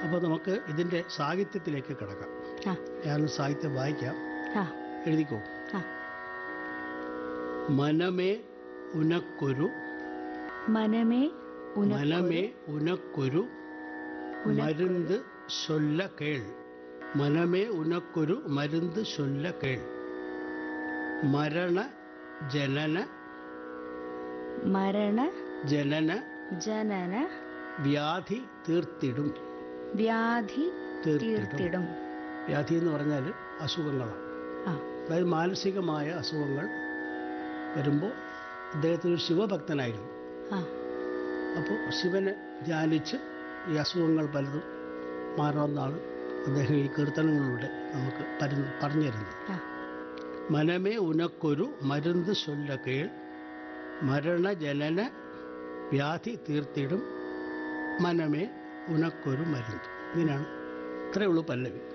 അപ്പോൾ നമുക്ക് ഇതിൻ്റെ സാഹിത്യത്തിലേക്ക് കിടക്കാം ആ ഞാൻ സാഹിത്യം വായിക്കാം ആ എഴുതിക്കോ ആ മനമേ ഉനക്കൊരു മനമേ ഉന മനമേ ഉനക്കൊരു മരുന്ന് ചൊല്ല കേൾ മനമേ ഉനക്കൊരു മരുന്ന് ചൊല്ല കേൾ മരണ ജനന മരണ ജനന ജനന വ്യാധി തീർത്തിടും വ്യാധി തീർത്തിടും തീർത്തിടും വ്യാധി എന്ന് പറഞ്ഞാൽ അസുഖങ്ങളാണ് ആ അതായത് മാനസികമായ അസുഖങ്ങൾ വരുമ്പോൾ അദ്ദേഹത്തിന് ഒരു ശിവഭക്തനായിരുന്നു ആ അപ്പോൾ ശിവനെ ധ്യാനിച്ച് ഈ അസുഖങ്ങൾ പലതും മാറണമെന്നാണ് അദ്ദേഹം ഈ കീർത്തനങ്ങളിലൂടെ നമുക്ക് പരന്ന് പറഞ്ഞു തരുന്നത് ആ മനമേ ഉനക്കൊരു മരുന്ന് ചൊല്ല കേൾ മരണജനന വ്യാധി തീർത്തിടും മനമേ ഉനക്കൊരു മരുന്ന് ഇങ്ങനെയാണ് ഇത്രയേ ഉള്ളൂ പല്ലവി